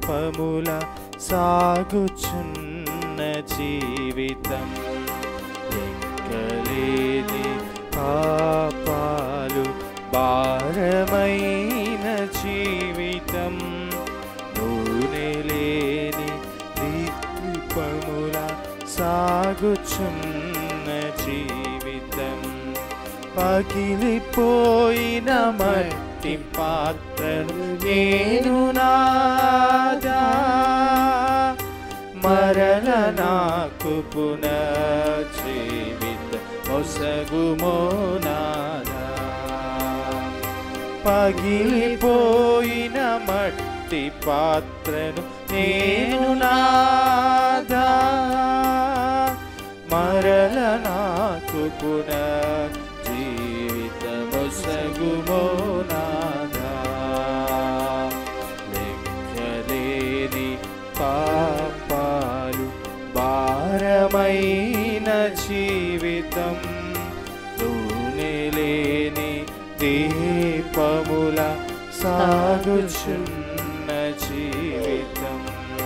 దీపముల సాగుచున్న జీవితం లెక్కలేని పాపాలు భారమైన జీవితం నూనె లేని దీపముల సాగుచున్న జీవితం పగిలిపోయిన మట్టి పాత్రను నేను నాదా మరల నాకు పునర్జీవిత మొసగుమోనాదా పగిలిపోయిన మట్టి పాత్రను నేను నాదా మరల నాకు పునర్జీవిత మొసగుమోనాదా లెక్కలేని పాపాలు భారమైన జీవితం నూనె లేని దీపముల సాగుచున్న జీవితం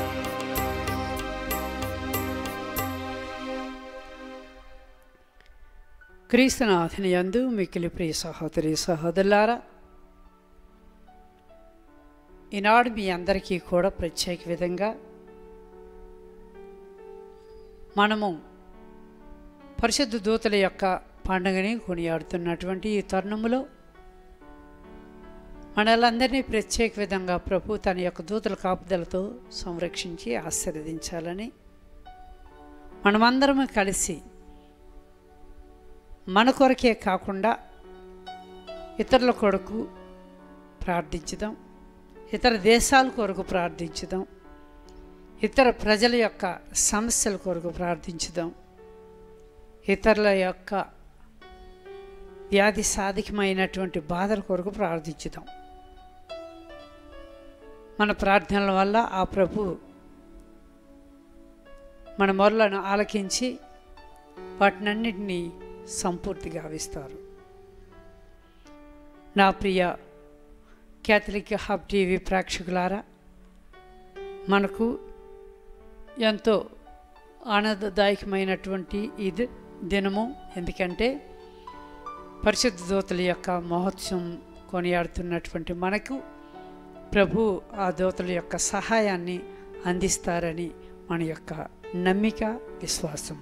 క్రీస్తునాథుని యందు మిక్కిలి ప్రియ సహోదరి సహోదరులారా ఈనాడు మీ అందరికీ కూడా ప్రత్యేక విధంగా మనము పరిశుద్ధ దూతల యొక్క పండుగని కొనియాడుతున్నటువంటి ఈ తరుణములో మనలందరినీ ప్రత్యేక విధంగా ప్రభు తన యొక్క దూతల కాపుదలతో సంరక్షించి ఆశీర్వదించాలని మనమందరము కలిసి మన కొరకే కాకుండా ఇతరుల కొరకు ప్రార్థించుదాం ఇతర దేశాల కొరకు ప్రార్థించుదాం ఇతర ప్రజల యొక్క సమస్యల కొరకు ప్రార్థించుదాం ఇతరుల యొక్క వ్యాధి సాధికమైనటువంటి బాధల కొరకు ప్రార్థించుదాం మన ప్రార్థనల వల్ల ఆ ప్రభు మన మొరలను ఆలకించి వాటినన్నిటినీ సంపూర్తిగా గావిస్తారు నా ప్రియ క్యాథలిక్ హబ్ టీవీ ప్రేక్షకులారా మనకు ఎంతో ఆనందదాయకమైనటువంటి ఇది దినము ఎందుకంటే పరిశుద్ధ దూతల యొక్క మహోత్సవం కొనియాడుతున్నటువంటి మనకు ప్రభు ఆ దూతల యొక్క సహాయాన్ని అందిస్తారని మన యొక్క నమ్మిక విశ్వాసము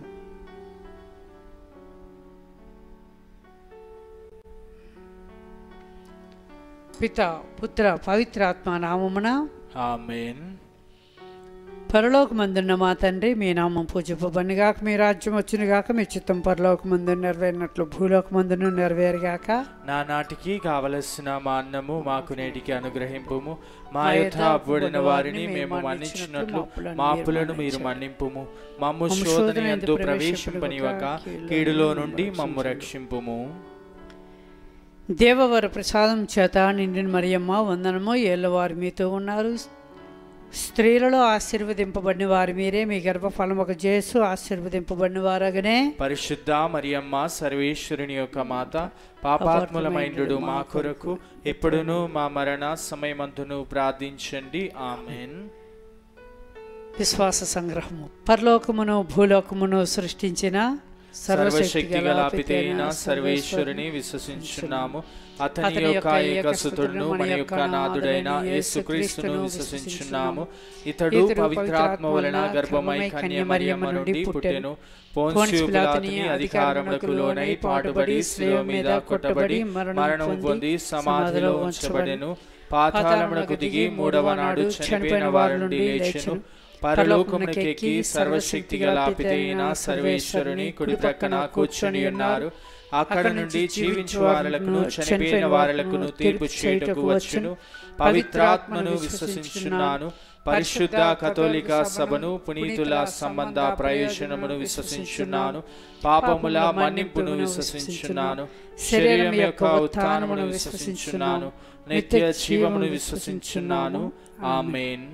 పిత పుత్ర పవిత్రాత్మ నామమున ఆమెన్ పరలోకమందున్న మా తండ్రి మీ నామం పూజింపబడిగాక మీ రాజ్యం వచ్చినగాక మీ చిత్తం పరలోకమందు నెరవేరినట్లు భూలోకమందును నెరవేరుగాక నా నాటికి కావలసిన మా అన్నము మాకు నేటికి అనుగ్రహింపుము మా యొద్ద అవ్వడిన వారిని మేము మన్నించినట్లు మా అప్పులను మీరు మన్నింపుము మమ్ము శోధన ఎందు ప్రవేశింపనివ్వక కీడులో నుండి మమ్ము రక్షింపుము దేవవర ప్రసాదం చేత నిండిన మరియమ్మ వందనము ఏళ్ళవారు మీతో ఉన్నారు స్త్రీలలో ఆశీర్వదింపబడిన వారు మీరే మీ గర్భఫలం ఒక జేసు ఆశీర్వదింపబడిన వారగనే పరిశుద్ధ మరియమ్మ సర్వేశ్వరుని యొక్క మాత పాపాత్ములమైండు మా కొరకు ఎప్పుడును మా మరణ సమయమందును ప్రార్థించండి ఆమెన్ విశ్వాస సంగ్రహము పరలోకమును భూలోకమును సృష్టించిన సర్వశక్తి గల పితైన సర్వేశ్వరుని విశ్వసించున్నాము అతని యొక్క ఏకసుతుడును మన యొక్క నాథుడైన యేసుక్రీస్తును విశ్వసించున్నాము ఇతడు పవిత్రాత్మ వలన గర్భమై కన్యమరియమ్మ నుండి పుట్టెను పోన్షియు పిలాతుని అధికారములకు లోనై పాటుబడి శిలువ మీద కొట్టబడి మరణం పొంది సమాధిలో ఉంచబడెను పాతాళమునకు దిగి మూడవ నాడు చనిపోయిన వారి నుండి లేచెను పరలోకమునకెక్కి సర్వశక్తి గల పితైన సర్వేశ్వరుని కుడి ప్రక్కన కూర్చొని ఉన్నారు అక్కడ నుండి జీవించు వారలకును చనిపోయిన వారలకును తీర్పు చేయుటకు వచ్చును పవిత్రాత్మను విశ్వసించున్నాను పరిశుద్ధ కథోలిక సభను పునీతుల సంబంధ ప్రయోజనమును విశ్వసించున్నాను పాపముల మన్నింపును విశ్వసించున్నాను శరీరం యొక్క ఉత్థానమును విశ్వసించున్నాను నిత్య జీవమును విశ్వసించున్నాను ఆమెన్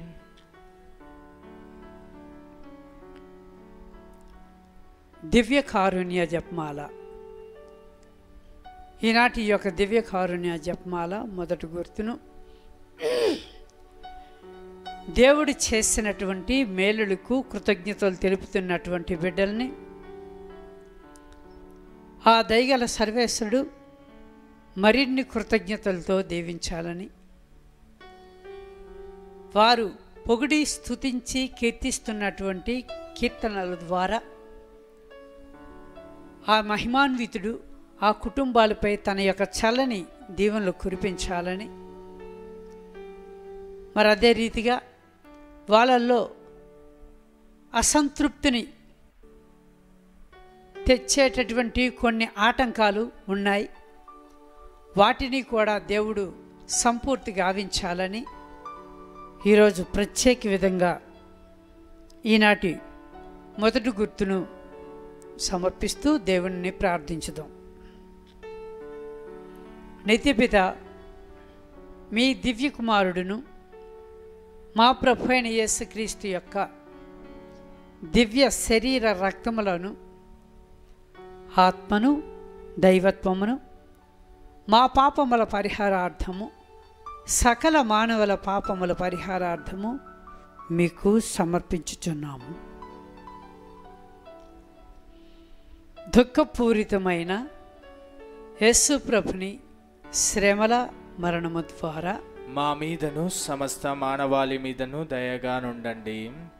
దివ్య కారుణ్య జపమాల ఈనాటి ఈ యొక్క దివ్య కారుణ్య జపమాల మొదటి గుర్తును దేవుడు చేసినటువంటి మేలులకు కృతజ్ఞతలు తెలుపుతున్నటువంటి బిడ్డల్ని ఆ దయగల సర్వేశ్వరుడు మరిన్ని కృతజ్ఞతలతో దీవించాలని వారు పొగిడి స్తుతించి కీర్తిస్తున్నటువంటి కీర్తనల ద్వారా ఆ మహిమాన్వితుడు ఆ కుటుంబాలపై తన యొక్క చల్లని దీవెనలు కురిపించాలని మరి అదే రీతిగా వాళ్ళల్లో అసంతృప్తిని తెచ్చేటటువంటి కొన్ని ఆటంకాలు ఉన్నాయి వాటిని కూడా దేవుడు సంపూర్తిగా గావించాలని ఈరోజు ప్రత్యేక విధంగా ఈనాటి మొదటి గుర్తును సమర్పిస్తూ దేవుణ్ణి ప్రార్థించుదాం నిత్యపిత మీ దివ్య కుమారుడును మా ప్రభు అయిన యేసుక్రీస్తు యొక్క దివ్య శరీర రక్తములను ఆత్మను దైవత్వమును మా పాపముల పరిహారార్థము సకల మానవుల పాపముల పరిహారార్థము మీకు సమర్పించుచున్నాము దుఃఖపూరితమైన యేసు ప్రభుని శ్రమల మరణము ద్వారా మా మీదను సమస్త మానవాళి మీదను దయగా నుండండి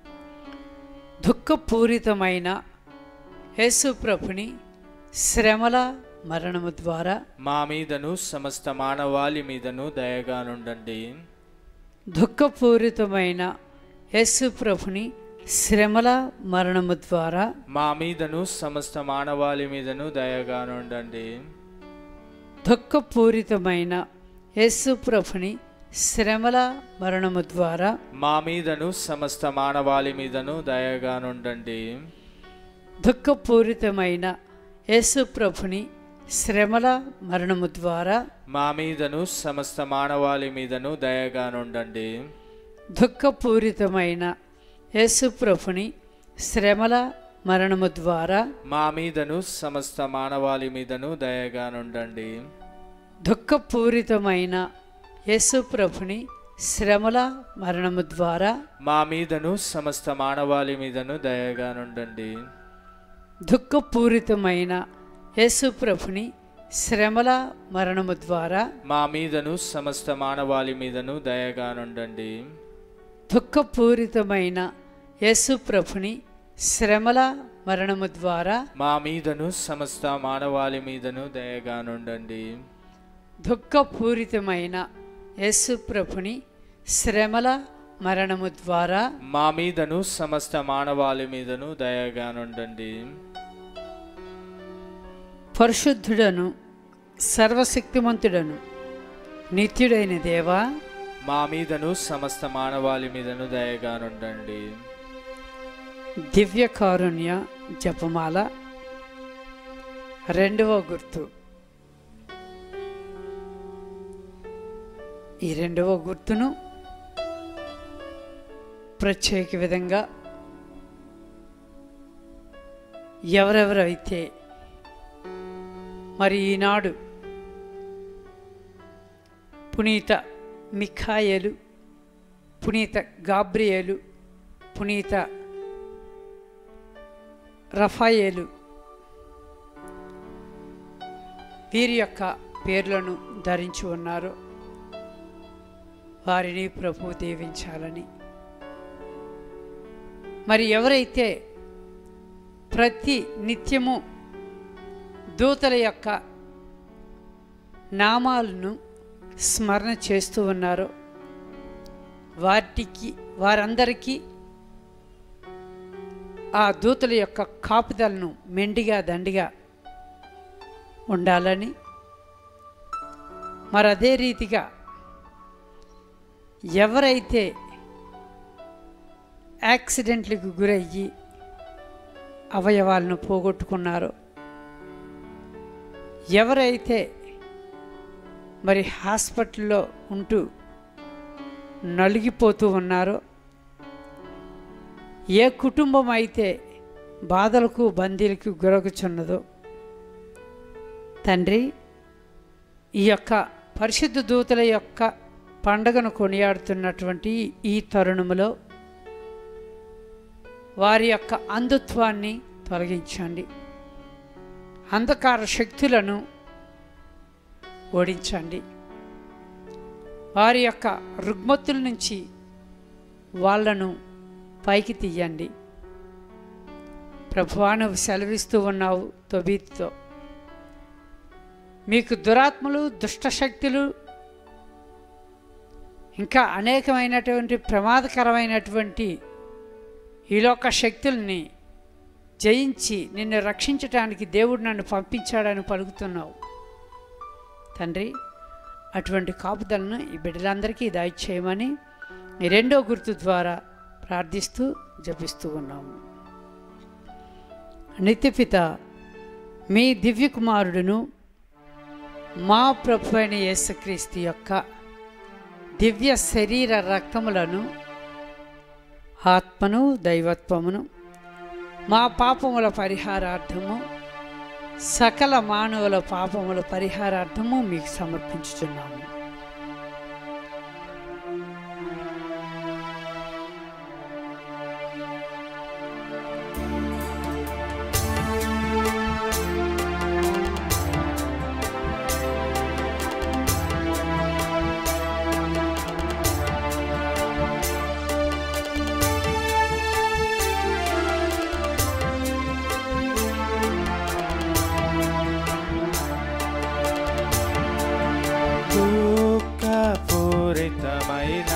దుఃఖపూరితమైన యేసు ప్రభుని శ్రమల మరణము ద్వారా మా మీదను సమస్త మానవాళి మీదను దయగా నుండండి దుఃఖపూరితమైన యేసు ప్రభుని శ్రమల మరణము ద్వారా మా మీదను సమస్త మానవాళి మీదను దయగా నుండండి దుఃఖపూరితమైన యేసు ప్రభుని శ్రమల మరణము ద్వారా మా మీదను సమస్త మానవాళి మీదను దయగా నుండండి దుఃఖపూరితమైన యేసు ప్రభుని శ్రమల మరణము ద్వారా మా మీదను సమస్త మానవాళి మీదను దయగా నుండండి దుఃఖపూరితమైన యేసు ప్రభుని శ్రమల మరణము ద్వారా మా మీదను సమస్త మానవాళి మీదను దయగా నుండండి దుఃఖపూరితమైన యేసు ప్రభుని శ్రమల మరణము ద్వారా మా మీదను సమస్త మానవాళి మీదను దయగా నుండండి దుఃఖపూరితమైన యేసు ప్రభుని శ్రమల మరణము ద్వారా మా మీదను సమస్త మానవాళి మీదను దయగా నుండండి దుఃఖపూరితమైన యేసు ప్రభుని శ్రమల మరణము ద్వారా మా మీదను సమస్త మానవాళి మీదను దయగా నుండండి దుఃఖపూరితమైన యేసు ప్రభుని శ్రమల మరణము ద్వారా మా మీదను సమస్త మానవాళి మీదను దయగా నుండండి పరిశుద్ధుడను సర్వశక్తిమంతుడను నిత్యుడైన దేవా మా మీదను సమస్త మానవాళి మీదను దయగా నుండండి దివ్య కారుణ్య జపమాల రెండవ గుర్తు ఈ రెండవ గుర్తును ప్రత్యేక విధంగా ఎవరెవరైతే మరి ఈనాడు పునీత మిఖాయేలు పునీత గాబ్రియేలు పునీత రఫాయేలు వీరి యొక్క పేర్లను ధరించి ఉన్నారు వారిని ప్రభు దీవించాలని మరి ఎవరైతే ప్రతి నిత్యము దూతల యొక్క నామాలను స్మరణ చేస్తూ ఉన్నారో వాటికి వారందరికీ ఆ దూతల యొక్క కాపుదలను మెండిగా దండిగా ఉండాలని మరి అదే రీతిగా ఎవరైతే యాక్సిడెంట్లకు గురయ్యి అవయవాలను పోగొట్టుకున్నారో ఎవరైతే మరి హాస్పిటల్లో ఉంటూ నలిగిపోతూ ఉన్నారో ఏ కుటుంబం అయితే బాధలకు బందీలకు గురకుచున్నదో తండ్రి ఈ యొక్క పరిశుద్ధ దూతల యొక్క పండగను కొనియాడుతున్నటువంటి ఈ తరుణములో వారి యొక్క అంధత్వాన్ని తొలగించండి అంధకార శక్తులను ఓడించండి వారి యొక్క రుగ్మతుల నుంచి వాళ్ళను పైకి తీయండి ప్రభువా నువ్వు సెలవిస్తూ ఉన్నావు తొబీత్తో మీకు దురాత్మలు దుష్టశక్తులు ఇంకా అనేకమైనటువంటి ప్రమాదకరమైనటువంటి ఈలోక శక్తుల్ని జయించి నిన్ను రక్షించటానికి దేవుడు నన్ను పంపించాడని పలుకుతున్నావు తండ్రి అటువంటి కాపుదలను ఈ బిడ్డలందరికీ దయచేయమని ఈ రెండో గుర్తు ద్వారా ప్రార్థిస్తూ జపిస్తూ ఉన్నాము నిత్యపిత మీ దివ్య కుమారుడును మా ప్రభు అయిన యేసుక్రీస్తు యొక్క దివ్య శరీర రక్తములను ఆత్మను దైవత్వమును మా పాపముల పరిహారార్థము సకల మానవుల పాపముల పరిహారార్థము మీకు సమర్పించుచున్నాము దుఃఖపూరితమైన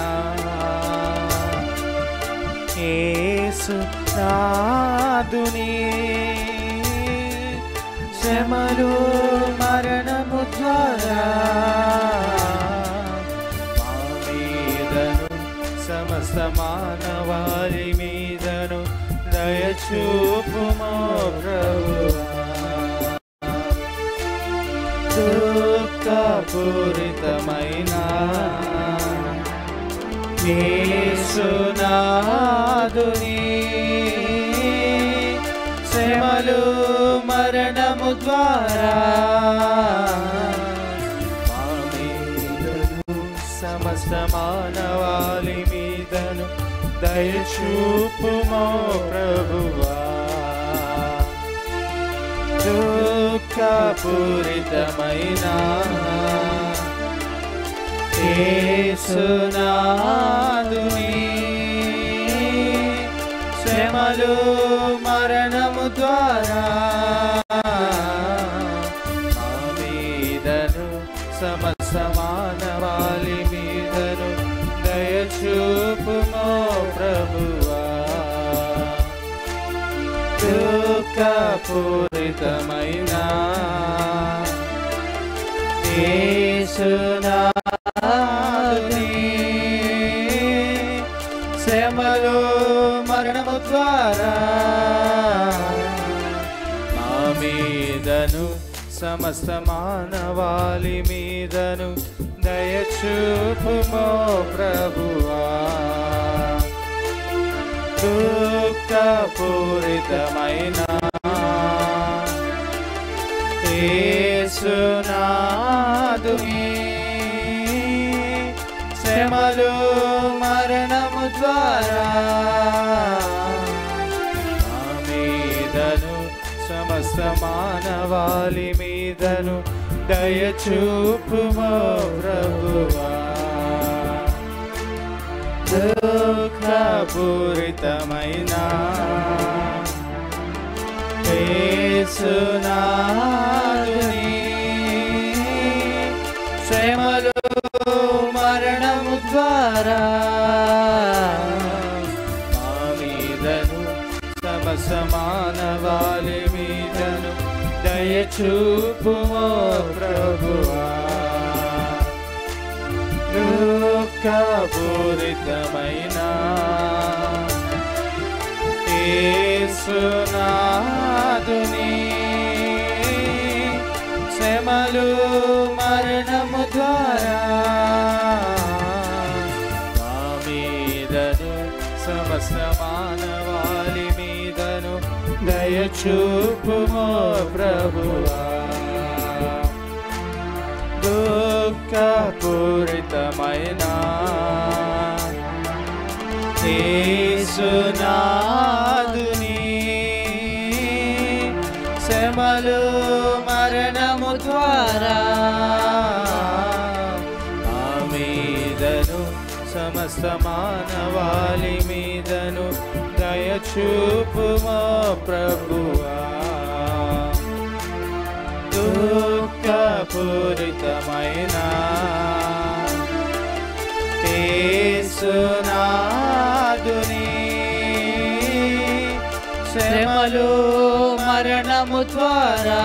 యేసు నాదుని శ్రమలు మరణము ద్వారా మా మీదను సమస్త మానవారి మీదను దయచూపుమో ప్రభువా దుఃఖపూరితమైన యేసునాదుని శ్రమలు మరణము ద్వారా మా మీదను సమస్త మానవాళి మీదను దయచూపుమో ప్రభువా దుఃఖపూరితమైన యేసునాదుని శ్రమలు మరణము ద్వారా మా మీదను సమస్త మానవాళి మీదను దయచూపుమో ప్రభువా దుఃఖపూరితమైన యేసునాథుని శ్రమలు మరణము ద్వారా మా మీదను సమస్త మానవాళి మీదను దయచూపుమో ప్రభువా దుఃఖపూరితమైన యేసునాదుని శ్రమలు మరణము ద్వారా మా మీదను సమస్త మానవాళి మీదను దయచూపుమో ప్రభువా దుఃఖపూరితమైన యేసునాదుని శ్రమలు మరణము ద్వారా మా మీదను సమస్త మానవాళి మీదను దయచూపుమో ప్రభువా దుఃఖపూరితమైన యేసునాదుని శ్రమలు మరణము ద్వారా మా మీదను సమస్త మానవాళి మీదను దయచూపుమో ప్రభువా దుఃఖపూరితమైన యేసునాదుని శ్రమలు మరణము ద్వారా ఆ మీదను సమస్త మానవాళి మీదను దయచూపుమా ప్రభువా దుఃఖపూరితమైన యేసునాదుని శ్రమలు మరణము ద్వారా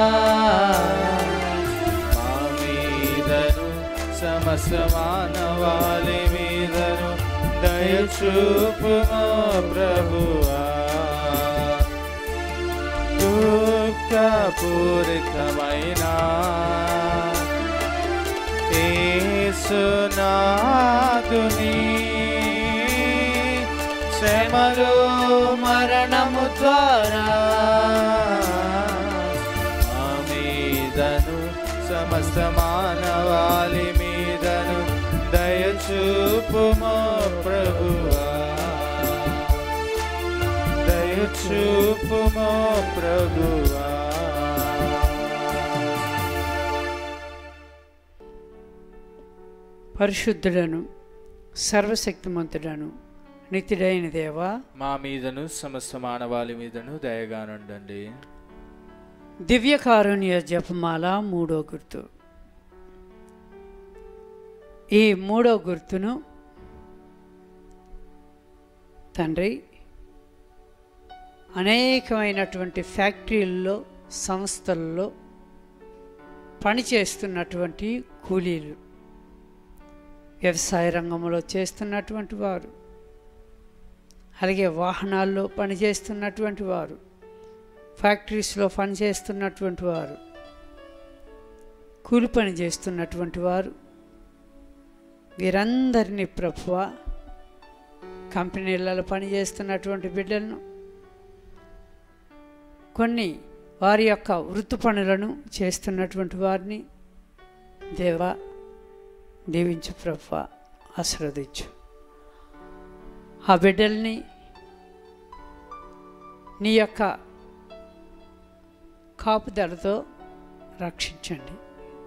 మా మీదను సమస్త మానవాళి మీదను దయచూపుమా ప్రభువా దుఃఖపూరితమైన యేసునాదుని శ్రమలు మరణము ద్వారా మా మీదను సమస్త మానవాళి మీదను దయచూపుమా ప్రభువా దయచూపుమా ప్రభువా పరిశుద్ధుడను సర్వశక్తిమంతుడను నిత్యుడైన దేవా మా మీదను సమస్త మానవాళి మీదను దయగానుండండి దివ్యకారుణ్య జపమాల మూడో గుర్తు ఈ మూడో గుర్తును తండ్రి అనేకమైనటువంటి ఫ్యాక్టరీల్లో సంస్థల్లో పనిచేస్తున్నటువంటి కూలీలు వ్యవసాయ రంగంలో చేస్తున్నటువంటి వారు అలాగే వాహనాల్లో పనిచేస్తున్నటువంటి వారు ఫ్యాక్టరీస్లో పనిచేస్తున్నటువంటి వారు కూలి పని చేస్తున్నటువంటి వారు వీరందరినీ ప్రభువ కంపెనీలలో పనిచేస్తున్నటువంటి బిడ్డలను కొన్ని వారి యొక్క వృత్తి పనులను చేస్తున్నటువంటి వారిని దేవా దీవించు ప్రభు ఆశీర్వదించు ఆ బిడ్డల్ని నీ యొక్క కాపుదలతో రక్షించండి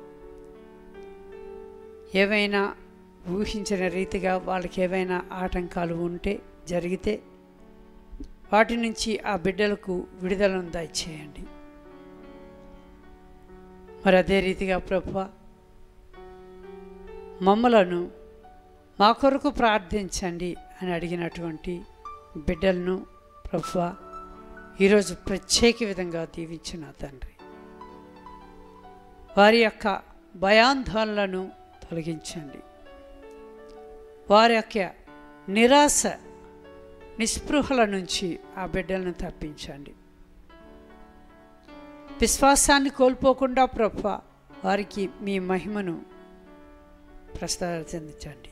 ఏవైనా ఊహించిన రీతిగా వాళ్ళకి ఏవైనా ఆటంకాలు ఉంటే జరిగితే వాటి నుంచి ఆ బిడ్డలకు విడుదలను దయచేయండి మరి అదే రీతిగా ప్రభు మమ్మలను మా కొరకు ప్రార్థించండి అని అడిగినటువంటి బిడ్డలను ప్రభు ఈరోజు ప్రత్యేక విధంగా దీవించిన తండ్రి వారి యొక్క భయాందోళనలను తొలగించండి వారి యొక్క నిరాశ నిస్పృహల నుంచి ఆ బిడ్డలను తప్పించండి విశ్వాసాన్ని కోల్పోకుండా ప్రభు వారికి మీ మహిమను ప్రస్తావన చెందించండి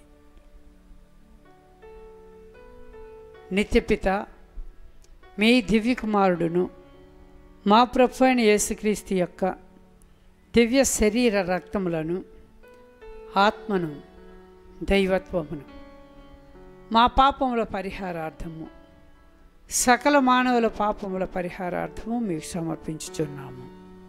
నిత్యపిత మీ దివ్య కుమారుడును మా ప్రభు అయిన యేసుక్రీస్తు యొక్క దివ్య శరీర రక్తములను ఆత్మను దైవత్వమును మా పాపముల పరిహారార్థము సకల మానవుల పాపముల పరిహారార్థము మీకు సమర్పించుచున్నాము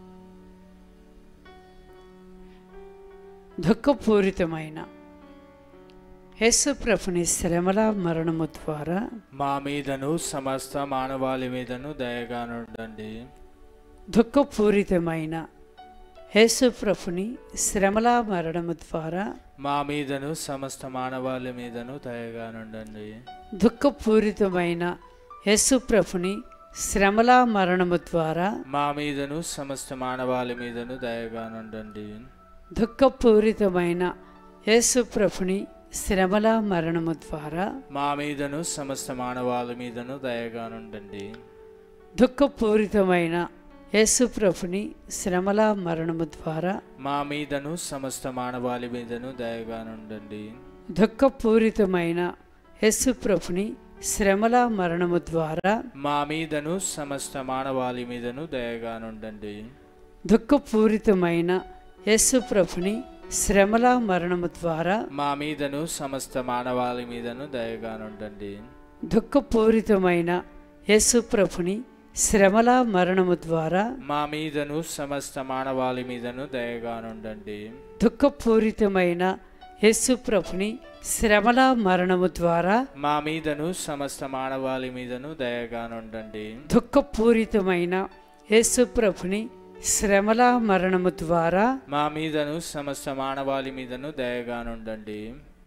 దుఃఖపూరితమైన యేసు ప్రభుని శ్రమల మరణము ద్వారా మా మీదను సమస్త మానవాళి మీదను దయగానుండండి దుఃఖపూరితమైన యేసు ప్రభుని శ్రమల మరణము ద్వారా మా మీదను సమస్త మానవాళి మీదను దయగానుండండి దుఃఖపూరితమైన యేసు ప్రభుని శ్రమల మరణము ద్వారా మా మీదను సమస్త మానవాళి మీదను దయగానుండండి దుఃఖపూరితమైన యేసు ప్రభుని శ్రమల మరణము ద్వారా మా మీదను సమస్త మానవాళి మీదను దయగానుండండి దుఃఖపూరితమైన యేసు ప్రభుని శ్రమల మరణము ద్వారా మా మీదను సమస్త మానవాళి మీదను దయగానుండండి దుఃఖపూరితమైన యేసు ప్రభుని శ్రమల మరణము ద్వారా మా మీదను సమస్త మానవాళి మీదను దయగానుండండి దుఃఖపూరితమైన యేసు ప్రభుని శ్రమల మరణము ద్వారా మా మీదను సమస్త మానవాళి మీదను దయగానుండండి దుఃఖపూరితమైన యేసు ప్రభుని శ్రమల మరణము ద్వారా మా మీదను సమస్త మానవాళి మీదను దయగానుండండి దుఃఖపూరితమైన యేసు ప్రభుని శ్రమల మరణము ద్వారా మా మీదను సమస్త మానవాళి మీదను దయగానుండండి దుఃఖపూరితమైన యేసు ప్రభుని శ్రమల మరణము ద్వారా మా మీదను సమస్త మానవాళి మీదను దయగానుండండి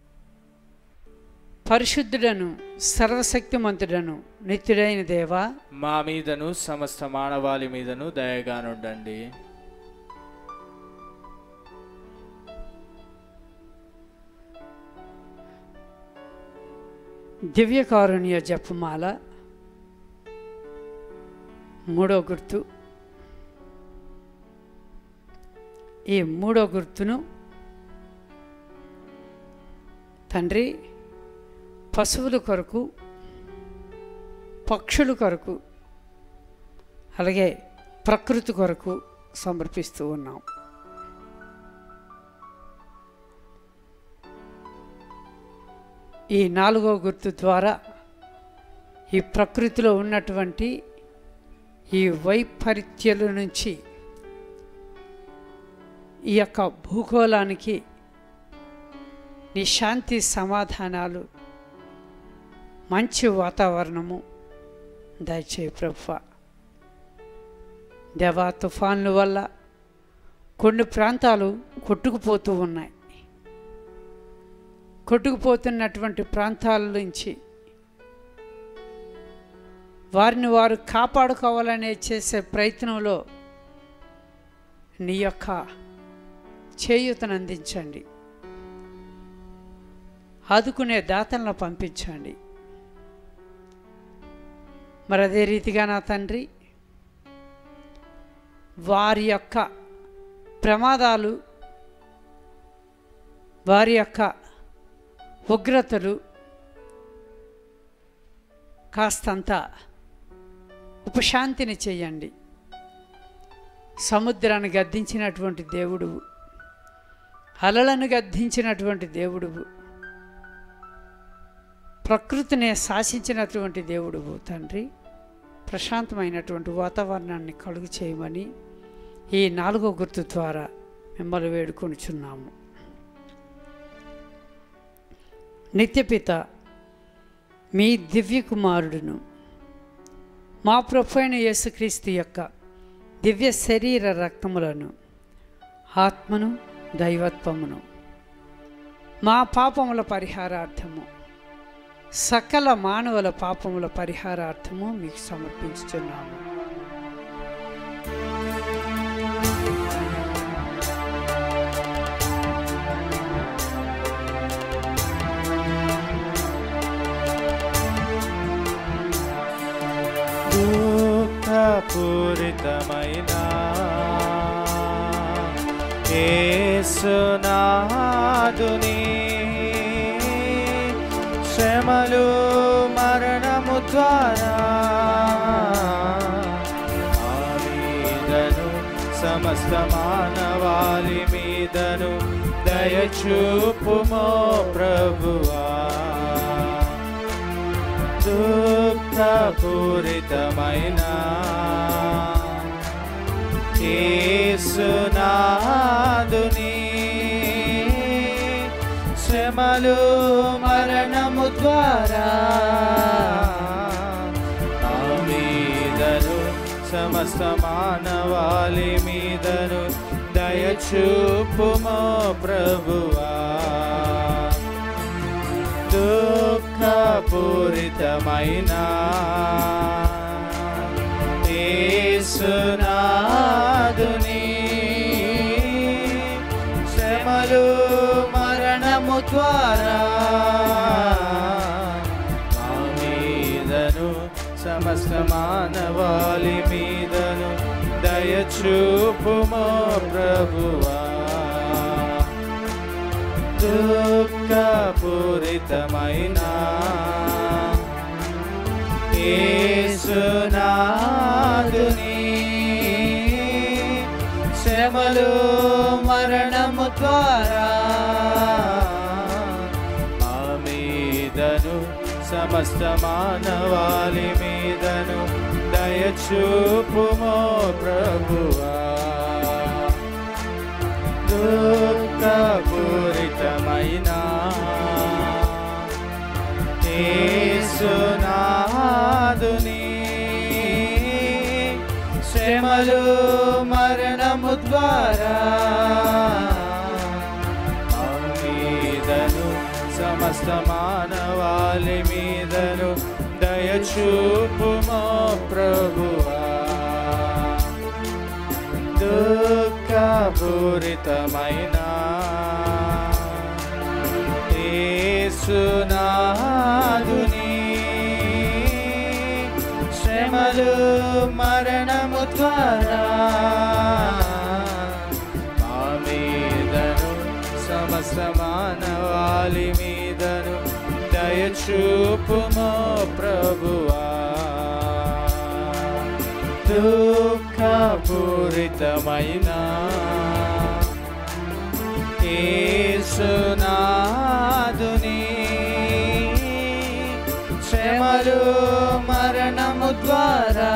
పరిశుద్ధుడను సర్వశక్తిమంతుడను నిత్యుడైన దేవా మా మీదను సమస్త మానవాళి మీదను దయగానుండండి దివ్యకారుణ్య జపమాల మూడో గుర్తు ఈ మూడో గుర్తును తండ్రి పశువుల కొరకు పక్షుల కొరకు అలాగే ప్రకృతి కొరకు సమర్పిస్తూ ఉన్నాం ఈ నాలుగో గుర్తు ద్వారా ఈ ప్రకృతిలో ఉన్నటువంటి ఈ వైపరీత్యాల నుంచి ఈ యొక్క భూగోళానికి నీ శాంతి సమాధానాలు మంచి వాతావరణము దయచేయి ప్రభు దేవా తుఫాన్ల వల్ల కొన్ని ప్రాంతాలు కొట్టుకుపోతూ ఉన్నాయి కొట్టుకుపోతున్నటువంటి ప్రాంతాల నుంచి వారిని వారు కాపాడుకోవాలనే చేసే ప్రయత్నంలో నీ యొక్క చేయూతను అందించండి ఆదుకునే దాతలను పంపించండి మరి అదే రీతిగా నా తండ్రి వారి యొక్క ప్రమాదాలు వారి యొక్క ఉగ్రతలు కాస్తంత ఉపశాంతిని చేయండి సముద్రాన్ని గద్దించినటువంటి దేవుడు అలలను గద్దించినటువంటి దేవుడు ప్రకృతిని శాసించినటువంటి దేవుడు తండ్రి ప్రశాంతమైనటువంటి వాతావరణాన్ని కలుగు చేయమని ఈ నాలుగో గుర్తు ద్వారా మిమ్మల్ని వేడుకొనుచున్నాము నిత్యపిత మీ దివ్య కుమారుడును మా ప్రభు అయిన యేసుక్రీస్తు యొక్క దివ్య శరీర రక్తములను ఆత్మను దైవత్వమును మా పాపముల పరిహారార్థము సకల మానవుల పాపముల పరిహారార్థము మీకు సమర్పించుచున్నాము దుఃఖపూరితమైన ఏసునాదుని శ్రమలు మరణము ద్వారా ఆ మీదను సమస్త మానవాళి మీదను దయచూపుమో ప్రభువా దుఃఖపూరితమైన యేసునాదుని శ్రమలు మరణము ద్వారా ఆ మీదను సమస్త మానవాళి మీదను దయచూపుమో ప్రభువా దుఃఖపూరితమైన యేసునాదుని శ్రమలు మరణము ద్వారా మా మీదను సమస్త మానవాళి మీదను దయచూపుమో ప్రభువా దుఃఖపూరితమైన యేసునాదుని శ్రమలు మరణము ద్వారా మా మీదను సమ సమస్త మానవాళి మీదను దయచూపుమో ప్రభువా దుఃఖపూరితమైన యేసునాదుని శ్రమలు మరణము ద్వారా మా మీదను సమస్త మానవాళి మీదను దయచూపుమో ప్రభువా దుఃఖపూరితమైన యేసునాదుని శ్రమలు మరణము ద్వారా మా మీదను సమస్త మానవాళి మీదను దయచూపుమో ప్రభువా దుఃఖపూరితమైన యేసునాదుని శ్రమలు మరణము ద్వారా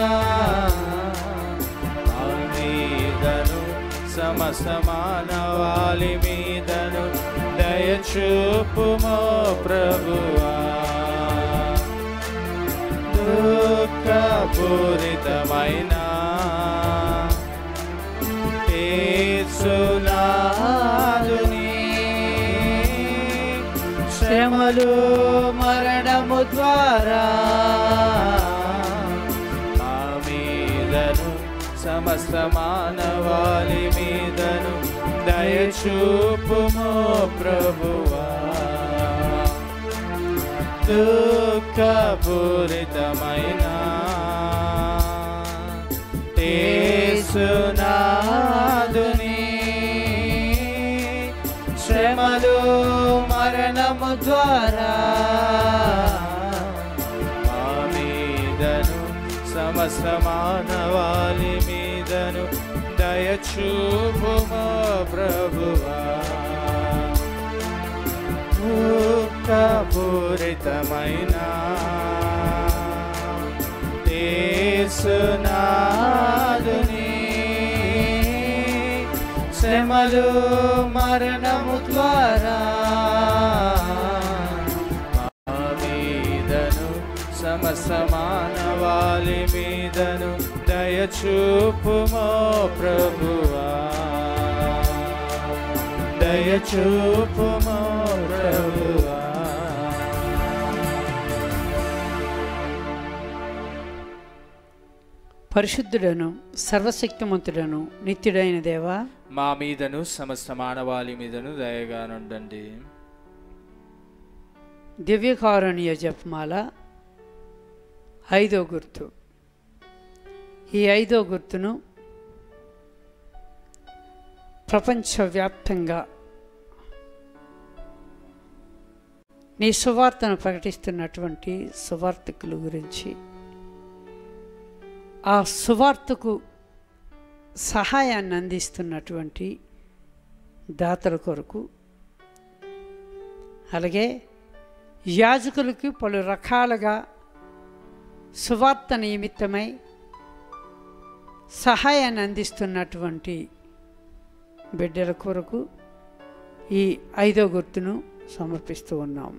మా మీదను సమస్త మానవాళి మీదను దయచూపుమో ప్రభువా దుఃఖపూరితమైన యేసునాదుని శ్రమలు మరణము ద్వారా మా మీదను సమస్త మానవాళి మీదను దయచూపుమో ప్రభువా దుఃఖపూరితమైన యేసునాదుని శ్రమలు మరణము ద్వారా మా మీదను సమస్త మానవాళి మీదను దయచూపుమో ప్రభువా దుఃఖపూరితమైన యేసునాదుని శ్రమలు మరణము ద్వారా మా మీదను సమస్త మానవాళి మీదను దయచూపుమో ప్రభువా దయచూపుమో ప్రభువా పరిశుద్ధుడను సర్వశక్తిమంతుడను నిత్యుడైన దేవా మా మీదను సమస్త మానవాళి మీదను దయగా నుండండి దివ్యకారుణ్య జపమాల ఐదో గుర్తు ఈ ఐదో గుర్తును ప్రపంచవ్యాప్తంగా నీ సువార్తను ప్రకటిస్తున్నటువంటి సువార్తకుల గురించి ఆ సువార్తకు సహాయాన్ని అందిస్తున్నటువంటి దాతల కొరకు అలాగే యాజకులకి పలు రకాలుగా సువార్త నిమిత్తమై సహాయాన్ని అందిస్తున్నటువంటి బిడ్డల కొరకు ఈ ఐదో గుర్తును సమర్పిస్తూ ఉన్నాం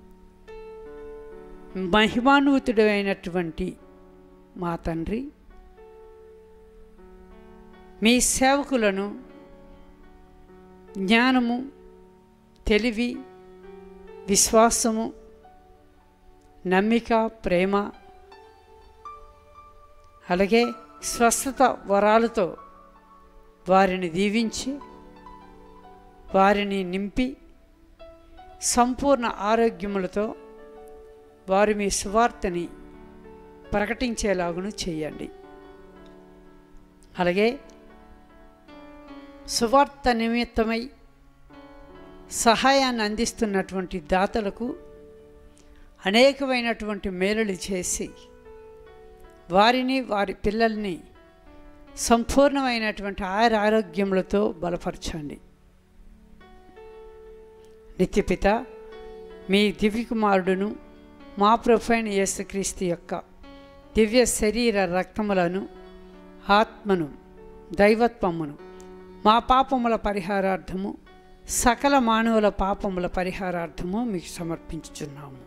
మహిమాన్వితుడైనటువంటి మా తండ్రి మీ సేవకులను జ్ఞానము తెలివి విశ్వాసము నమ్మిక ప్రేమ అలాగే స్వస్థత వరాలతో వారిని దీవించి వారిని నింపి సంపూర్ణ ఆరోగ్యములతో వారు మీ సువార్తని ప్రకటించేలాగును చేయండి అలాగే సువార్త నిమిత్తమై సహాయాన్ని అందిస్తున్నటువంటి దాతలకు అనేకమైనటువంటి మేలులు చేసి వారిని వారి పిల్లల్ని సంపూర్ణమైనటువంటి ఆయుర ఆరోగ్యములతో బలపరచండి నిత్యపిత మీ దివ్యకుమారుడును మా ప్రభైన యేసుక్రీస్తు యొక్క దివ్య శరీర రక్తములను ఆత్మను దైవత్వమును మా పాపముల పరిహారార్థము సకల మానవుల పాపముల పరిహారార్థము మీకు సమర్పించుచున్నాము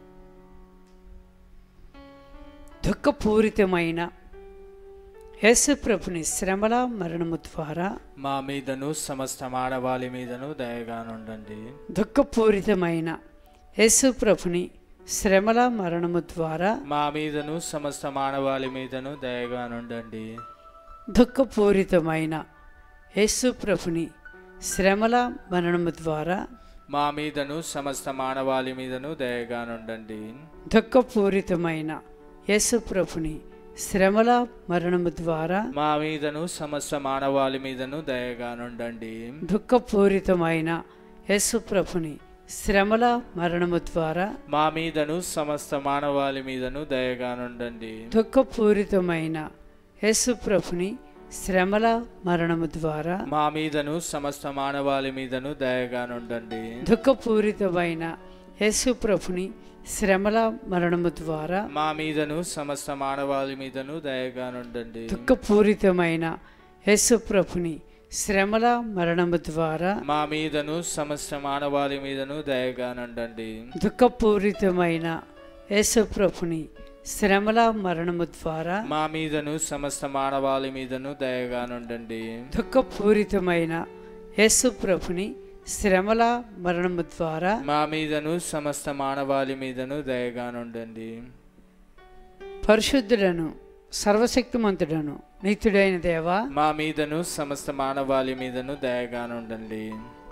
దుఃఖపూరితమైన యేసు ప్రభుని శ్రమల మరణము ద్వారా మా మీదను సమస్త మానవాళి మీదను దయగానుండండి దుఃఖపూరితమైన యేసు ప్రభుని శ్రమల మరణము ద్వారా మా మీదను సమస్త మానవాళి మీదను దయగానుండండి దుఃఖపూరితమైన యేసు ప్రభుని శ్రమల మరణము ద్వారా మా మీదను సమస్త మానవాళి మీదను దయగానుండండి దుఃఖపూరితమైన యేసు ప్రభుని శ్రమల మరణము ద్వారా మా మీదను సమస్త మానవాళి మీదను దయగానుండండి దుఃఖపూరితమైన యేసు ప్రభుని శ్రమల మరణము ద్వారా మా మీదను సమస్త మానవాళి మీదను దయగానుండండి దుఃఖపూరితమైన యేసు ప్రభుని శ్రమల మరణము ద్వారా మా మీదను సమస్త మానవాళి మీదను దయగానుండండి దుఃఖపూరితమైన యేసు ప్రభుని శ్రమల మరణము ద్వారా మా మీదను సమస్త మానవాళి మీదను దయగానుండండి దుఃఖపూరితమైన యేసు ప్రభుని శ్రమల మరణము ద్వారా మా మీదను సమస్త మానవాళి మీదను దయగానుండండి దుఃఖపూరితమైన యేసు ప్రభుని శ్రమల మరణము ద్వారా మా మీదను సమస్త మానవాళి మీదను దయగానుండండి దుఃఖపూరితమైన యేసు ప్రభుని శ్రమల మరణము ద్వారా మా మీదను సమస్త మానవాళి మీదను దయగానుండండి పరిశుద్ధులను సర్వశక్తిమంతుడను నిత్యుడైన దేవా మా మీదను సమస్త మానవాళి మీదను దయగానుండండి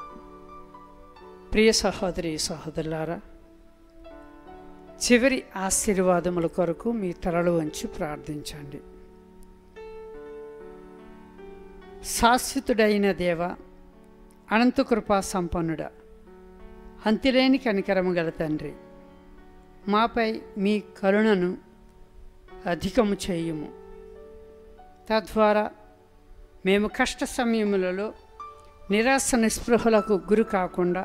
ప్రియ సహోదరి సహోదరులారా చివరి ఆశీర్వాదముల కొరకు మీ తలలు వంచి ప్రార్థించండి శాశ్వతుడైన దేవ అనంత కృపా సంపన్నుడ అంతిలేని కనికరము గల తండ్రి మాపై మీ కరుణను అధికము చేయుము తద్వారా మేము కష్ట సమయములలో నిరాశ నిస్పృహలకు గురి కాకుండా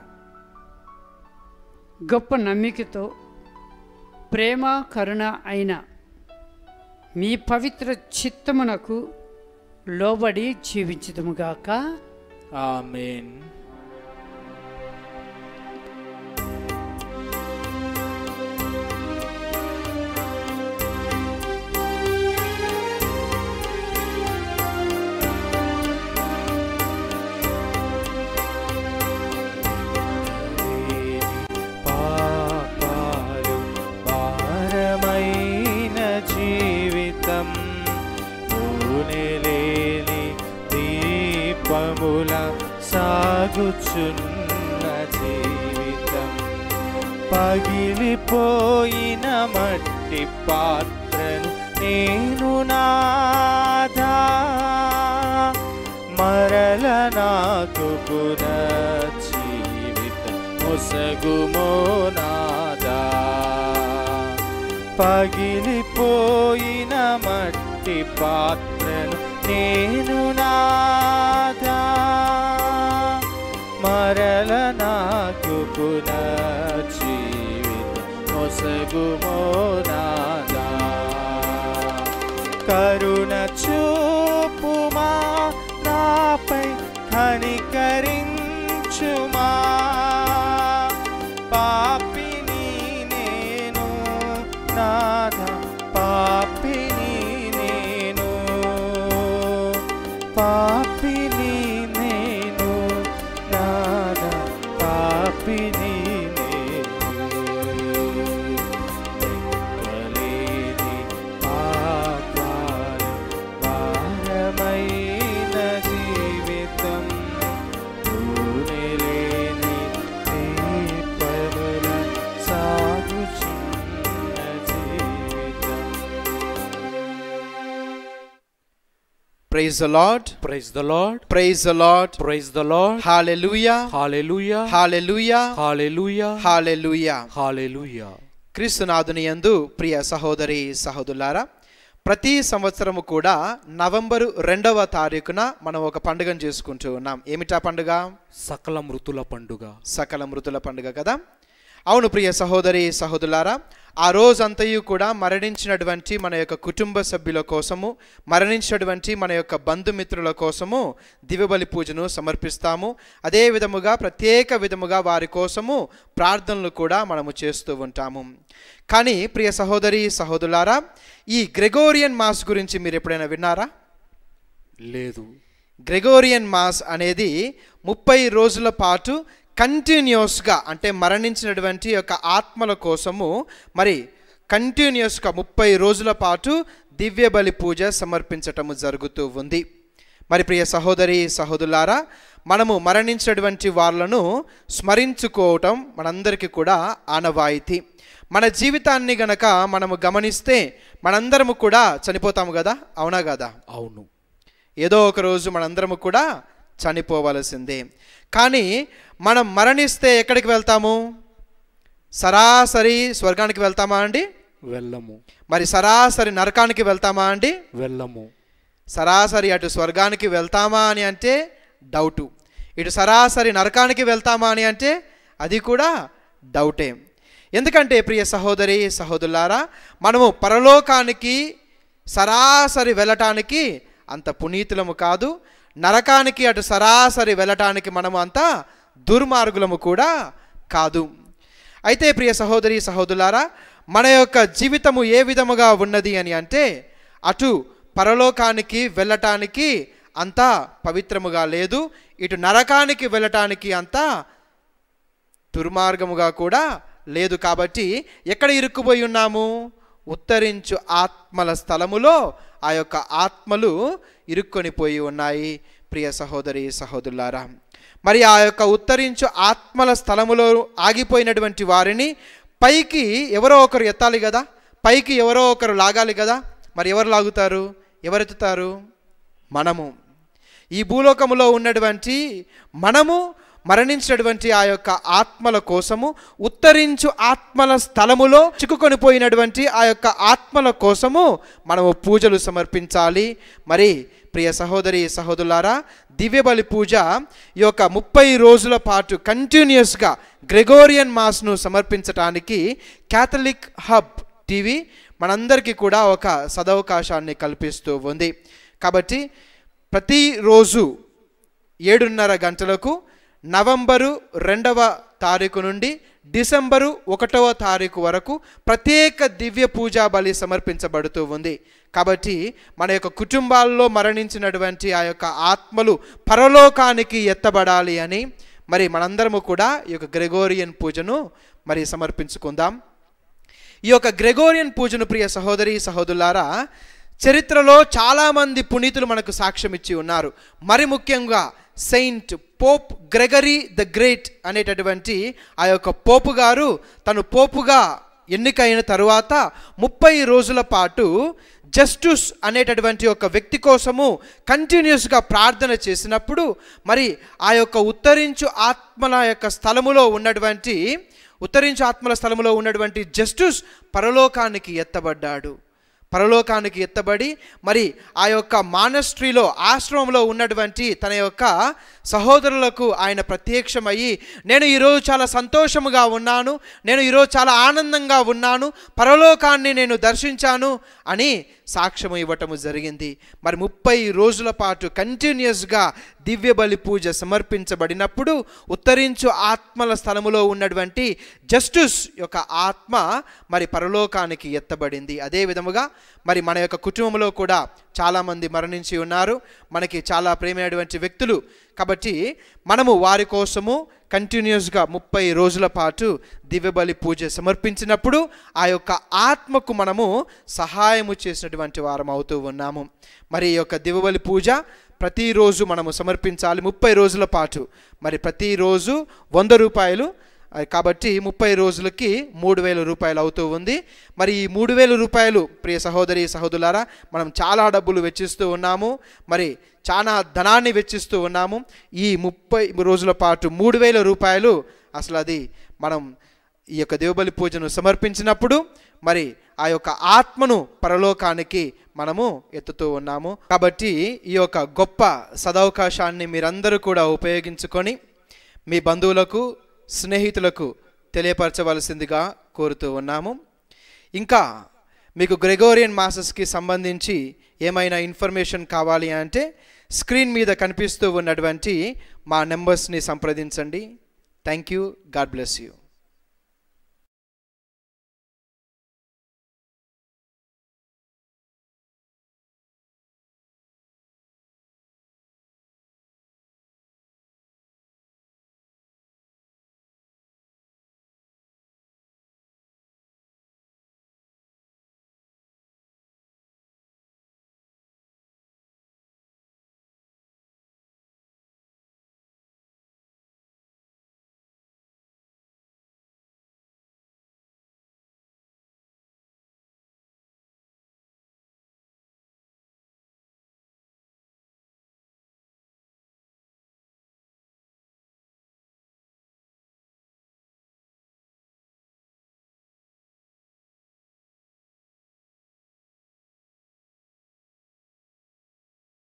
గొప్ప నమ్మికతో ప్రేమ కరుణ అయిన మీ పవిత్ర చిత్తమునకు లోబడి జీవించుదుముగాక ఆమేన్ పాపాలు భారమైన జీవితం నూనెలేని దీపముల సాగుచున్న జీవితం పగిలిపోయిన మట్టి పాత్రను నేను నాదా మరల నాకు పునర్జీవితం మొసగుమో నాదా పగిలిపోయిన మట్టి పాత్రను నేను నాదా మరల నాకు పునర్జీవితం మొసగుమో నాదా కరుణ చూపుమా నాపై కనికరించుమా పాపిని నేను నాథ పాపిని నేను పాపిని నేను నాథ పాపిని లెక్కలేని పాపాలు భారమైన జీవితం నూనెలేని దీపముల సాగుచున్న జీవితం Praise the Lord. Praise the Lord. Praise the Lord. Praise the Lord. Hallelujah. Hallelujah. Hallelujah. Hallelujah. Hallelujah. Hallelujah. క్రీస్తునాథుని యందు ప్రియ సహోదరి సహోదరులారా ప్రతి సంవత్సరము కూడా నవంబరు రెండవ తారీఖున మనం ఒక పండుగను చేసుకుంటూ ఉన్నాం ఏమిటా పండుగ సకల మృతుల పండుగ సకల మృతుల పండుగ కదా అవును ప్రియ సహోదరి సహోదరులారా ఆ రోజంతయు కూడా మరణించినటువంటి మన యొక్క కుటుంబ సభ్యుల కోసము మరణించినటువంటి మన యొక్క బంధుమిత్రుల కోసము దివ్యబలి పూజను సమర్పిస్తాము అదే విధముగా ప్రత్యేక విధముగా వారి కోసము ప్రార్థనలు కూడా మనము చేస్తూ ఉంటాము కానీ ప్రియ సహోదరి సహోదరులారా ఈ గ్రెగోరియన్ మాస్ గురించి మీరు ఎప్పుడైనా విన్నారా లేదు గ్రెగోరియన్ మాస్ అనేది ముప్పై రోజుల పాటు కంటిన్యూస్గా అంటే మరణించినటువంటి యొక్క ఆత్మల కోసము మరి కంటిన్యూస్గా ముప్పై రోజుల పాటు దివ్య బలి పూజ సమర్పించటము జరుగుతూ ఉంది మరి ప్రియ సహోదరి సహోదరులారా మనము మరణించినటువంటి వాళ్ళను స్మరించుకోవటం మనందరికీ కూడా ఆనవాయితీ మన జీవితాన్ని గనక మనము గమనిస్తే మనందరము కూడా చనిపోతాము కదా అవునా కదా అవును ఏదో ఒక రోజు మనందరము కూడా చనిపోవలసిందే కానీ మనం మరణిస్తే ఎక్కడికి వెళ్తాము సరాసరి స్వర్గానికి వెళ్తామా అండి వెళ్ళము మరి సరాసరి నరకానికి వెళ్తామా అండి వెళ్ళము సరాసరి అటు స్వర్గానికి వెళ్తామా అని అంటే డౌటు ఇటు సరాసరి నరకానికి వెళ్తామా అని అంటే అది కూడా డౌటే ఎందుకంటే ప్రియ సహోదరి సహోదరులారా మనము పరలోకానికి సరాసరి వెళ్ళటానికి అంత పునీతులము కాదు నరకానికి అటు సరాసరి వెళ్ళటానికి మనము అంత దుర్మార్గులము కూడా కాదు అయితే ప్రియ సహోదరి సహోదరులారా మన యొక్క జీవితము ఏ విధముగా ఉన్నది అని అంటే అటు పరలోకానికి వెళ్ళటానికి అంత పవిత్రముగా లేదు ఇటు నరకానికి వెళ్ళటానికి అంత దుర్మార్గముగా కూడా లేదు కాబట్టి ఎక్కడ ఇరుక్కుపోయి ఉన్నాము ఉత్తరించు ఆత్మల స్థలములో ఆ యొక్క ఆత్మలు ఇరుక్కొని పోయి ఉన్నాయి ప్రియ సహోదరి సహోదరులారా మరి ఆ యొక్క ఉత్తరించు ఆత్మల స్థలములో ఆగిపోయినటువంటి వారిని పైకి ఎవరో ఒకరు ఎత్తాలి కదా పైకి ఎవరో ఒకరు లాగాలి కదా మరి ఎవరు లాగుతారు ఎవరెత్తుతారు మనము ఈ భూలోకములో ఉన్నటువంటి మనము మరణించినటువంటి ఆ యొక్క ఆత్మల కోసము ఉత్తరించు ఆత్మల స్థలములో చిక్కుకొని పోయినటువంటి ఆ యొక్క ఆత్మల కోసము మనము పూజలు సమర్పించాలి మరి ప్రియ సహోదరి సహోదరులారా దివ్యబలి పూజ ఈ యొక్క ముప్పై రోజుల పాటు కంటిన్యూస్గా గ్రెగోరియన్ మాస్ను సమర్పించటానికి క్యాథలిక్ హబ్ టీవీ మనందరికీ కూడా ఒక సదవకాశాన్ని కల్పిస్తూ ఉంది కాబట్టి ప్రతిరోజు ఏడున్నర గంటలకు నవంబరు రెండవ తారీఖు నుండి డిసెంబరు ఒకటవ తారీఖు వరకు ప్రత్యేక దివ్య పూజా బలి సమర్పించబడుతూ ఉంది కాబట్టి మన యొక్క కుటుంబాల్లో మరణించినటువంటి ఆ యొక్క ఆత్మలు పరలోకానికి ఎత్తబడాలి అని మరి మనందరము కూడా ఈ యొక్క గ్రెగోరియన్ పూజను మరి సమర్పించుకుందాం ఈ యొక్క గ్రెగోరియన్ పూజను ప్రియ సహోదరి సహోదరులారా చరిత్రలో చాలామంది పునీతులు మనకు సాక్ష్యం ఇచ్చి ఉన్నారు మరి ముఖ్యంగా Saint Pope Gregory the Great అనేటటువంటి ఆ యొక్క పోపు గారు తను పోపుగా ఎన్నికైన తరువాత ముప్పై రోజుల పాటు జస్టిస్ అనేటటువంటి ఒక వ్యక్తి కోసము కంటిన్యూస్గా ప్రార్థన చేసినప్పుడు మరి ఆ యొక్క ఉత్తరించు ఆత్మల యొక్క స్థలములో ఉన్నటువంటి ఉత్తరించు ఆత్మల స్థలములో ఉన్నటువంటి జస్టిస్ పరలోకానికి ఎత్తబడ్డాడు పరలోకానికి ఎత్తబడి మరి ఆ యొక్క మానస్ట్రీలో ఆశ్రమంలో ఉన్నటువంటి తన యొక్క సహోదరులకు ఆయన ప్రత్యక్షమయ్యి నేను ఈరోజు చాలా సంతోషముగా ఉన్నాను నేను ఈరోజు చాలా ఆనందంగా ఉన్నాను పరలోకాన్ని నేను దర్శించాను అని సాక్ష్యము ఇవ్వటము జరిగింది మరి ముప్పై రోజుల పాటు కంటిన్యూస్గా దివ్య బలి పూజ సమర్పించబడినప్పుడు ఉత్తరించు ఆత్మల స్థలములో ఉన్నటువంటి జస్టిస్ యొక్క ఆత్మ మరి పరలోకానికి ఎత్తబడింది అదే విధముగా మరి మన యొక్క కుటుంబంలో కూడా చాలామంది మరణించి ఉన్నారు మనకి చాలా ప్రేమైనటువంటి వ్యక్తులు కాబట్టి మనము వారి కోసము కంటిన్యూస్గా ముప్పై రోజుల పాటు దివ్యబలి పూజ సమర్పించినప్పుడు ఆ యొక్క ఆత్మకు మనము సహాయము చేసినటువంటి వారం అవుతూ ఉన్నాము మరి ఈ యొక్క దివ్యబలి పూజ ప్రతిరోజు మనము సమర్పించాలి ముప్పై రోజుల పాటు మరి ప్రతిరోజు వంద రూపాయలు ఆ, కాబట్టి ముప్పై రోజులకి మూడు వేల రూపాయలు అవుతూ ఉంది మరి ఈ మూడు వేల రూపాయలు ప్రియ సహోదరి సహోదరులారా మనం చాలా డబ్బులు వెచ్చిస్తూ ఉన్నాము మరి చాలా ధనాన్ని వెచ్చిస్తూ ఉన్నాము ఈ ముప్పై రోజుల పాటు మూడు వేల రూపాయలు అసలు అది మనం ఈ యొక్క దేవబలి పూజను సమర్పించినప్పుడు మరి ఆ యొక్క ఆత్మను పరలోకానికి మనము ఎత్తుతూ ఉన్నాము కాబట్టి ఈ యొక్క గొప్ప సదవకాశాన్ని మీరందరూ కూడా ఉపయోగించుకొని మీ బంధువులకు స్నేహితులకు తెలియపరచవలసిందిగా కోరుతూ ఉన్నాము ఇంకా మీకు గ్రెగోరియన్ మాసెస్కి సంబంధించి ఏమైనా ఇన్ఫర్మేషన్ కావాలి అంటే స్క్రీన్ మీద కనిపిస్తూ ఉన్నటువంటి మా నెంబర్స్ని సంప్రదించండి thank you God bless you